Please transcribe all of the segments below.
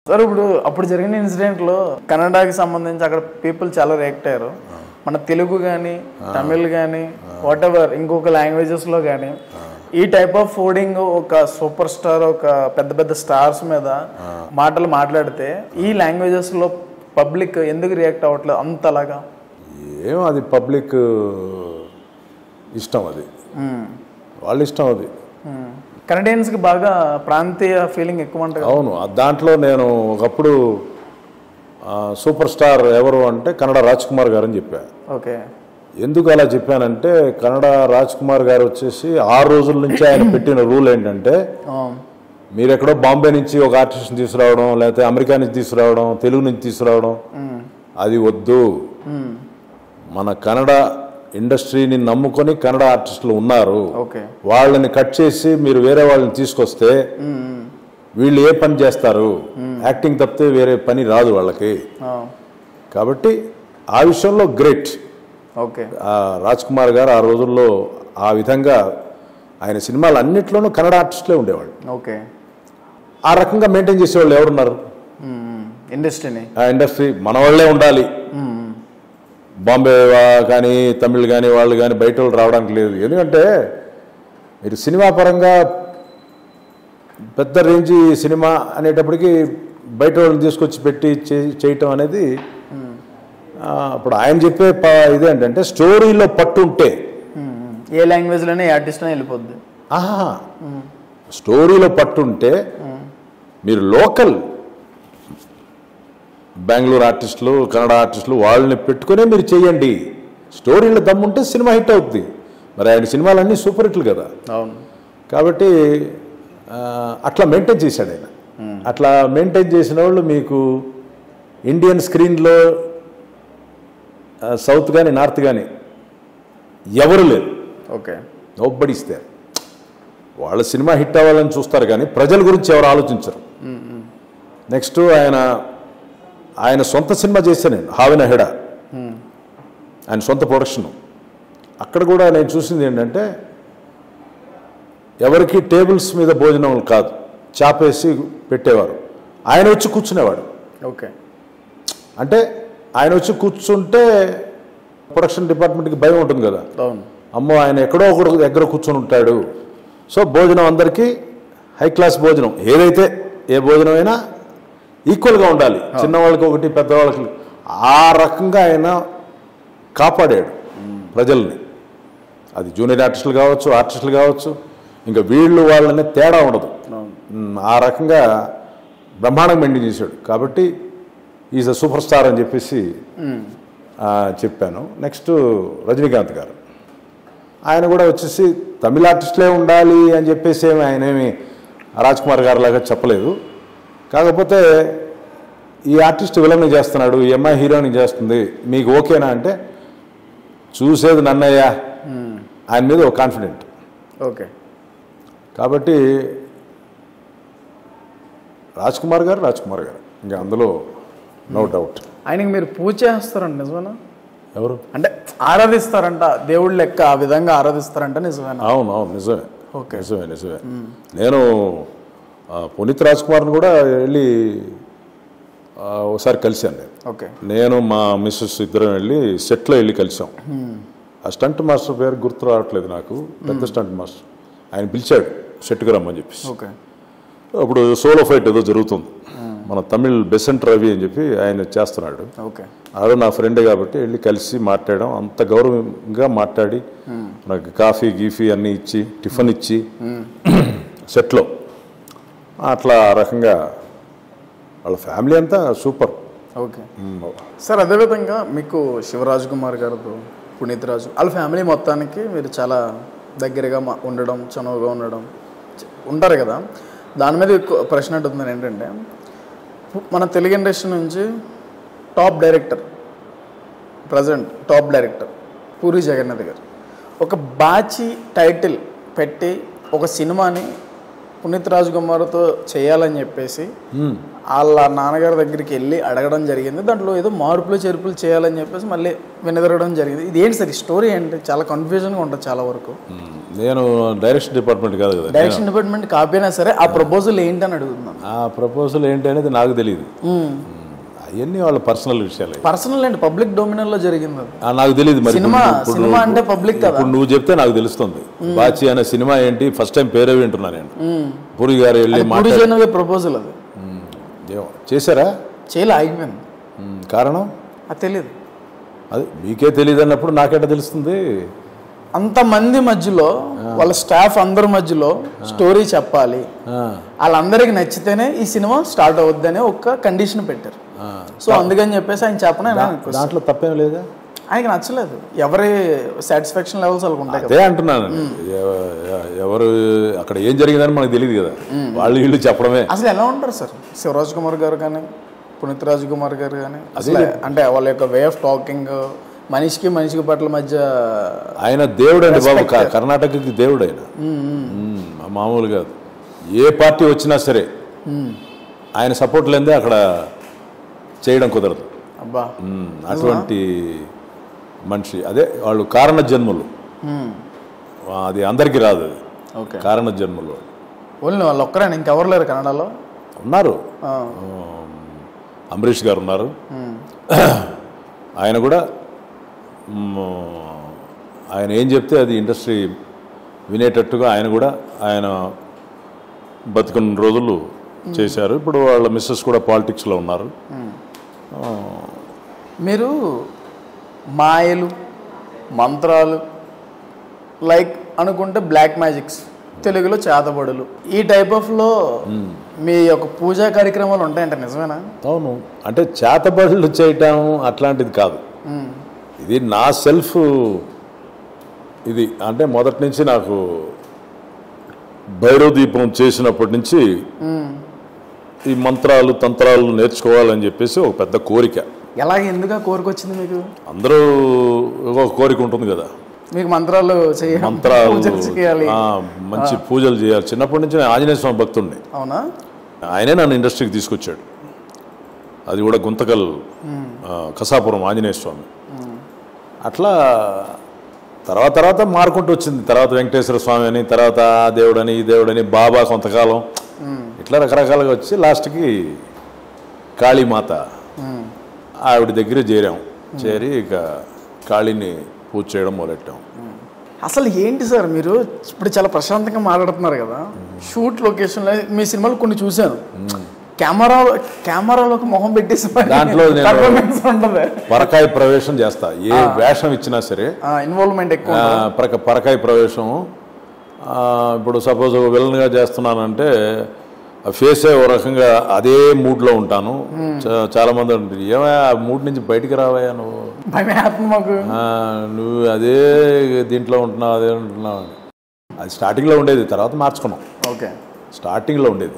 Sir ఇప్పుడు అప్పుడు జరిగిన ఇన్సిడెంట్లో కన్నడకి సంబంధించి అక్కడ పీపుల్ చాలా రియాక్ట్ అయ్యారు మన తెలుగు కానీ తమిళ్ కానీ వాట్ ఎవర్ ఇంకొక లాంగ్వేజెస్లో కానీ ఈ టైప్ ఆఫ్ ఫోడింగ్ ఒక సూపర్ స్టార్ ఒక పెద్ద పెద్ద స్టార్స్ మీద మాటలు మాట్లాడితే ఈ లాంగ్వేజెస్లో పబ్లిక్ ఎందుకు రియాక్ట్ అవ్వట్లేదు అంతలాగా ఏం అది పబ్లిక్ ఇష్టం అది వాళ్ళ ఇష్టం అది కెనడియన్స్కి బాగా ప్రాంతీయ ఫీలింగ్ ఎక్కువ ఉంటుంది అవును ఆ దాంట్లో నేను ఒకప్పుడు ఆ, సూపర్ స్టార్ ఎవరు అంటే కన్నడ రాజ్ కుమార్ గారు అని చెప్పా ఓకే ఎందుకు అలా చెప్పానంటే కన్నడ రాజ్ కుమార్ గారు వచ్చేసి ఆరు రోజుల నుంచి ఆయన పెట్టిన రూల్ ఏంటంటే మీరు ఎక్కడో బాంబే నుంచి ఒక ఆర్టిస్ట్ని తీసుకురావడం లేకపోతే అమెరికా నుంచి తీసుకురావడం తెలుగు నుంచి తీసుకురావడం అది వద్దు మన కన్నడ ఇండస్ట్రీని నమ్ముకొని కన్నడ ఆర్టిస్టులు ఉన్నారు ఓకే వాళ్ళని కట్ చేసి మీరు వేరే వాళ్ళని తీసుకొస్తే వీళ్ళు ఏ పని చేస్తారు యాక్టింగ్ తప్పితే వేరే పని రాదు వాళ్ళకి కాబట్టి ఆ విషయంలో గ్రేట్ ఓకే రాజ్ కుమార్ గారు ఆ రోజుల్లో ఆ విధంగా ఆయన సినిమాలు అన్నిట్లోనూ కన్నడ ఆర్టిస్టులే ఉండేవాళ్ళు ఓకే ఆ రకంగా మెయింటైన్ చేసేవాళ్ళు ఎవరున్నారు ఇండస్ట్రీని ఆ ఇండస్ట్రీ మన వాళ్ళే ఉండాలి బాంబే వా- కానీ తమిళ్ కానీ వాళ్ళు కానీ బయట వాళ్ళు రావడానికి లేదు ఎందుకంటే మీరు సినిమా పరంగా పెద్ద రేంజ్ సినిమా అనేటప్పటికి బయట వాళ్ళని తీసుకొచ్చి పెట్టి చే- చేయటం అనేది ఆ, ఇప్పుడు ఆయన చెప్పే ప ఇదేంటంటే స్టోరీలో పట్టు ఉంటే ఏ లాంగ్వేజ్లోనే ఏ ఆర్టిస్ట్ అయినా వెళ్ళిపోద్ది ఆహా స్టోరీలో పట్టు ఉంటే మీరు లోకల్ బెంగళూరు ఆర్టిస్టులు కన్నడ ఆర్టిస్టులు వాళ్ళని పెట్టుకునే మీరు చేయండి స్టోరీలో దమ్ముంటే సినిమా హిట్ అవుతుంది మరి ఆయన సినిమాలన్నీ సూపర్ హిట్లు కదా అవును కాబట్టి ఆ, అట్లా మెయింటైన్ చేశాడు ఆయన అట్లా మెయింటైన్ చేసిన వాళ్ళు మీకు ఇండియన్ స్క్రీన్లో ఆ, సౌత్ కానీ నార్త్ కానీ ఎవరు లేరు ఓకే నోబడి ఇస్తారు వాళ్ళ సినిమా హిట్ అవ్వాలని చూస్తారు కానీ ప్రజల గురించి ఎవరు ఆలోచించరు నెక్స్ట్ ఆయన ఆయన సొంత సినిమా చేశాను నేను హావిన హెడ ఆయన సొంత ప్రొడక్షన్ అక్కడ కూడా నేను చూసింది ఏంటంటే ఎవరికి టేబుల్స్ మీద భోజనం కాదు చాపేసి పెట్టేవారు ఆయన వచ్చి కూర్చునేవాడు ఓకే అంటే ఆయన వచ్చి కూర్చుంటే ప్రొడక్షన్ డిపార్ట్మెంట్కి భయం ఉంటుంది కదా అవును అమ్మో ఆయన ఎక్కడో ఒకడు దగ్గర కూర్చొని ఉంటాడు సో భోజనం అందరికీ హై క్లాస్ భోజనం ఏదైతే ఏ భోజనం అయినా ఈక్వల్గా ఉండాలి చిన్నవాళ్ళకి ఒకటి పెద్దవాళ్ళకి ఆ రకంగా ఆయన కాపాడాడు ప్రజల్ని అది జూనియర్ ఆర్టిస్టులు కావచ్చు ఆర్టిస్టులు కావచ్చు ఇంకా వీళ్ళు వాళ్ళని తేడా ఉండదు ఉమ్, ఆ రకంగా బ్రహ్మాండం మెయింటైన్ చేశాడు కాబట్టి ఈజ్ అ సూపర్ స్టార్ అని చెప్పేసి ఆ, చెప్పాను నెక్స్ట్ రజనీకాంత్ గారు ఆయన కూడా వచ్చేసి తమిళ ఆర్టిస్టులే ఉండాలి అని చెప్పేసి ఏమి ఆయన ఏమి రాజ్ కుమార్ గారు లాగా చెప్పలేదు కాకపోతే ఈ ఆర్టిస్ట్ విలన్ చేస్తున్నాడు ఈ అమ్మాయి హీరోని చేస్తుంది మీకు ఓకేనా అంటే చూసేది నన్నయ్య ఆయన మీద ఒక కాన్ఫిడెంట్ ఓకే కాబట్టి రాజ్ కుమార్ గారు రాజ్ కుమార్ గారు ఇంకా అందులో నో డౌట్ ఆయనకి మీరు పూజ చేస్తారంట నిజమేనా ఎవరు అంటే ఆరాధిస్తారంట దేవుడి లెక్క ఆ విధంగా ఆరాధిస్తారంట నిజమేనా అవును అవును నిజమే ఓకే నిజమే నిజమే నేను ఆ, పునీత్ రాజ్ కుమార్ని కూడా వెళ్ళి ఆ, ఒకసారి కలిశాను నేను ఓకే నేను మా మిస్సెస్ ఇద్దరం వెళ్ళి సెట్లో వెళ్ళి కలిసాం ఆ స్టంట్ మాస్టర్ పేరు గుర్తు రావట్లేదు నాకు పెద్ద స్టంట్ మాస్టర్ ఆయన పిలిచాడు సెట్కి రమ్మని చెప్పేసి ఓకే అప్పుడు సోలో ఫైట్ ఏదో జరుగుతుంది మన తమిళ్ బెసెంట్ రవి అని చెప్పి ఆయన చేస్తున్నాడు ఓకే ఆడు నా ఫ్రెండ్ కాబట్టి వెళ్ళి కలిసి మాట్లాడడం అంత గౌరవంగా మాట్లాడి నాకు కాఫీ గీఫీ అన్నీ ఇచ్చి టిఫిన్ ఇచ్చి సెట్లో అట్లా ఆ రకంగా వాళ్ళ ఫ్యామిలీ అంతా సూపర్ ఓకే సార్ అదేవిధంగా మీకు శివరాజ్ కుమార్ గారితో పునీత్ రాజు వాళ్ళ ఫ్యామిలీ మొత్తానికి మీరు చాలా దగ్గరగా మా- ఉండడం చనువుగా ఉండడం చ- ఉంటారు కదా దాని మీద ఎక్కువ ప్రశ్న ఉంటుంది ఏంటంటే పు- మన తెలుగు ఇండస్ట్రీ నుంచి top director present top director Puri Jagannadh గారు ఒక బాచి టైటిల్ పెట్టి ఒక సినిమాని పునీత్ రాజ్ కుమార్తో చేయాలని చెప్పేసి వాళ్ళ నాన్నగారి దగ్గరికి వెళ్ళి అడగడం జరిగింది దాంట్లో ఏదో మార్పులు చేర్పులు చేయాలని చెప్పేసి మళ్ళీ వినదరగడం జరిగింది ఇది ఏంటి సార్ ఈ స్టోరీ ఏంటి చాలా కన్ఫ్యూజన్గా ఉంటుంది చాలా వరకు నేను డైరెక్షన్ డిపార్ట్మెంట్ కాదు కదా డైరెక్షన్ డిపార్ట్మెంట్ కాపీనా సరే ఆ ప్రపోజల్ ఏంటని అడుగుతున్నాను ఆ ప్రపోజల్ ఏంటి అనేది నాకు తెలియదు అవన్నీ వాళ్ళ పర్సనల్ విషయాలే పర్సనల్ అండ్ పబ్లిక్ డొమినర్ లో జరిగింది అది ఆ, నాకు తెలియదు మరి సినిమా ఇప్పుడు- ఇప్పుడు- సినిమా అంటే పబ్లిక్ కదా ఇప్పుడు నువ్వు చెప్తే నాకు తెలుస్తుంది బాచి అనే సినిమా ఏంటి ఫస్ట్ టైం పేరే వింటున్నా నేను పూరి గారు వెళ్ళి పూరి మాట్లాడి చేయనవే ప్రపోజల్ అది ఉమ్, ఏమో, చేశారా చేయలే ఆగిపోయింది ఉమ్, కారణం అది తెలియదు అది మీకే తెలియదు అన్నప్పుడు నాకెట్ట తెలుస్తుంది అంతమంది మధ్యలో వాళ్ళ స్టాఫ్ అందరి మధ్యలో స్టోరీ చెప్పాలి ఆ, వాళ్ళందరికి నచ్చితేనే ఈ సినిమా స్టార్ట్ అవుద్దని ఒక కండిషన్ పెట్టారు ఆ. సో అందుకని చెప్పేసి ఆయన చెప్పని ఆయన request. దాంట్లో తప్పేం లేదా ఆయనకి నచ్చలేదు ఎవరి సాటిస్ఫాక్షన్ లెవెల్స్ వాళ్ళకి ఉంటాయి కదా అదే అంటున్నాను ఎవ- ఎ- ఎవరు అక్కడ ఏం జరిగిందని మనకు తెలియదు కదా వాళ్ళు వీళ్ళు చెప్పడమే అసలు ఎలా ఉంటారు సార్ శివరాజ్ కుమార్ గారు కానీ పునీత్ రాజ్ కుమార్ గారు కానీ అసలు అంటే వాళ్ళ యొక్క వే ఆఫ్ టాకింగ్ మనిషికి మనిషికి పట్ల మధ్య ఆయన దేవుడు అండి బాబు క- కర్ణాటకకి దేవుడు ఆయన ఉమ్, మామూలు కాదు ఏ పార్టీ వచ్చినా సరే ఆయన సపోర్ట్ లేదే అక్కడ చేయడం కుదరదు అబ్బా ఉమ్, అటువంటి మనిషి అదే వాళ్ళు కారణ జన్మలు అది అందరికీ రాదు అది ఓకే కారణ జన్మలు ఓన్లీ వాళ్ళు ఒక్కరేనా ఇంకెవరు లేరు కన్నడలో ఉన్నారు ఆ, ఉమ్, అంబరీష్ గారు ఉన్నారు ఉమ్, ఆయన కూడా మ్, ఆయన ఏం చెప్తే అది ఇండస్ట్రీ వినేటట్టుగా ఆయన కూడా ఆయన బతుకున్న రోజులు చేశారు ఇప్పుడు వాళ్ళ మిస్సెస్ కూడా పాలిటిక్స్లో ఉన్నారు మీరు మాయలు మంత్రాలు లైక్ అనుకుంటే బ్లాక్ మ్యాజిక్స్ తెలుగులో చేతబడులు ఈ టైప్ ఆఫ్లో మీ యొక్క పూజా కార్యక్రమాలు ఉంటాయంట నిజమేనా అవును అంటే చేతబడులు చేయటం అట్లాంటిది కాదు ఉమ్, ఇది నా సెల్ఫ్ ఇది అంటే మొదటి నుంచి నాకు భైరవ దీపం చేసినప్పటి నుంచి ఉమ్. ఈ మంత్రాలు తంత్రాలు నేర్చుకోవాలని చెప్పేసి ఒక పెద్ద కోరిక ఎలాగ ఎందుకు కోరికొచ్చింది మీకు అందరూ ఒక కోరిక ఉంటుంది కదా మీకు మంత్రాలు చేయాలి మంత్రాలు పూజలు చేయాలి ఆ, మంచి పూజలు చేయాలి చిన్నప్పటి నుంచి నేను ఆంజనేయ స్వామి భక్తుండే అవునా ఆయనే నన్ను ఇండస్ట్రీకి తీసుకొచ్చాడు అది కూడా గుంతకల్ ఆ, కసాపురం ఆంజనేయ స్వామి అట్లా తర్వాత తర్వాత మారుకుంటూ వచ్చింది తర్వాత వెంకటేశ్వర స్వామి అని తర్వాత ఆ దేవుడని ఈ దేవుడని బాబా కొంతకాలం ఇట్లా రకరకాలుగా వచ్చి లాస్ట్కి కాళీమాత ఉమ్, ఆవిడ దగ్గర చేరాం చేరి ఇక కాళీని పూజ చేయడం మొదలెట్టాం అసలు ఏంటి సార్ మీరు ఇప్పుడు చాలా ప్రశాంతంగా మాట్లాడుతున్నారు కదా షూట్ లొకేషన్లో మీ సినిమాలు కొన్ని చూశాను కెమెరా కెమెరాలోకి మొహం పెట్టేసి దాంట్లో నేను- పర్ఫార్మెన్స్ ఉంటుంది పరకాయ ప్రవేశం చేస్తా ఏ వేషం ఇచ్చినా సరే ఇన్వాల్వ్మెంట్ ఎక్కువ ఆ, పరక పరకాయ ప్రవేశం ఆ, ఇప్పుడు సపోజ్ విలన్గా చేస్తున్నానంటే ఆ ఫేసే ఓ రకంగా అదే మూడ్లో ఉంటాను చా- చాలా మంది ఉంటుంది ఏమో ఆ మూడ్ నుంచి బయటికి రావయ్యా నువ్వు భయం వేస్తుంది మాకు ఆ, నువ్వు అదే దీంట్లో ఉంటున్నావు అదే ఉంటున్నావు అని. అది స్టార్టింగ్లో ఉండేది తర్వాత మార్చుకున్నాం ఓకే స్టార్టింగ్లో ఉండేది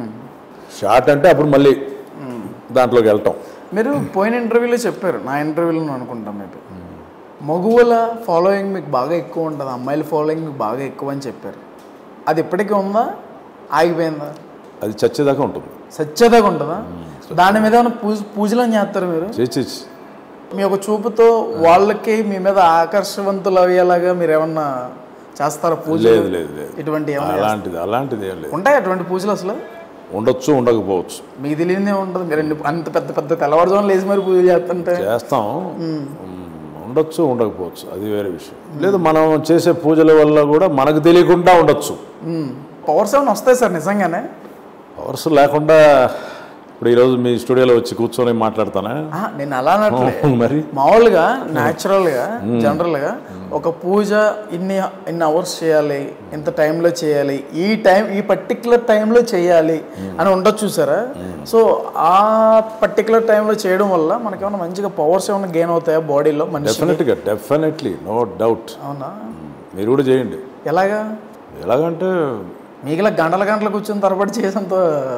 షార్ట్ అంటే అప్పుడు మళ్ళీ దాంట్లోకి వెళ్ళటం మీరు పోయిన ఇంటర్వ్యూలో చెప్పారు నా ఇంటర్వ్యూలో అనుకుంటాం మేబీ మగువుల ఫాలోయింగ్ మీకు బాగా ఎక్కువ ఉంటుంది అమ్మాయిల ఫాలోయింగ్ మీకు బాగా ఎక్కువ అని చెప్పారు అది ఇప్పటికీ ఉందా ఆగిపోయిందా అది చచ్చేదాకా ఉంటుంది సత్యతగా ఉంటుందా దాని మీద ఏమైనా పూజ పూజలు అని చేస్తారు మీరు చేసి మీ ఒక చూపుతో వాళ్ళకి మీ మీద ఆకర్షవంతులు అయ్యేలాగా మీరు ఏమన్నా చేస్తారా పూజ లేదు లేదు లేదు ఇటువంటి ఏమన్నా అలాంటిది అలాంటిది ఏం లేదు ఉంటాయి అటువంటి పూజలు అసలు ఉండొచ్చు ఉండకపోవచ్చు మీకు తెలియదే ఉంటుంది మీరు ఎన్ని- అంత పెద్ద పెద్ద తెల్లవారుజామున లేచి మరి పూజలు చేస్తుంటే చేస్తాం ఉమ్, ఉండొచ్చు ఉండకపోవచ్చు అది వేరే విషయం లేదు మనం చేసే పూజల వల్ల కూడా మనకు తెలియకుండా ఉండొచ్చు పవర్స్ ఏమైనా వస్తాయి సార్ నిజంగానే పవర్స్ లేకుండా ఇప్పుడు ఈరోజు మీ స్టూడియోలో వచ్చి కూర్చొని మాట్లాడతానా ఆ, నేను అలా అనట్లే మరి మామూలుగా న్యాచురల్గా జనరల్గా ఒక పూజ ఇన్ని ఇన్ని అవర్స్ చేయాలి ఇంత టైంలో చేయాలి ఈ టైం ఈ పర్టికులర్ టైంలో చేయాలి అని ఉండొచ్చు చూసారా సో ఆ పర్టికులర్ టైంలో చేయడం వల్ల మనకేమైనా మంచిగా పవర్స్ ఏమైనా గెయిన్ అవుతాయా బాడీలో మనిషి డెఫినెట్గా డెఫినెట్లీ నో డౌట్ అవునా మీరు కూడా చేయండి ఎలాగా ఎలాగంటే మీకులా గంటల గంటలు కూర్చొని తరబడి చేసేంత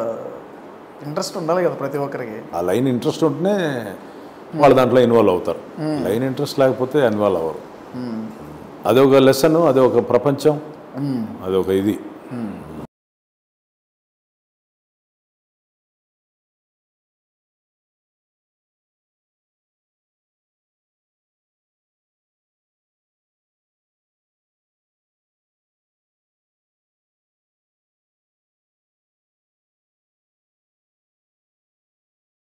ఇంట్రెస్ట్ ఉండాలి కదా ప్రతి ఒక్కరికి ఆ లైన్ ఇంట్రెస్ట్ ఉంటేనే వాళ్ళు దాంట్లో ఇన్వాల్వ్ అవుతారు లైన్ ఇంట్రెస్ట్ లేకపోతే ఇన్వాల్వ్ అవ్వరు అదొక లెసన్ అదొక ప్రపంచం అదొక ఇది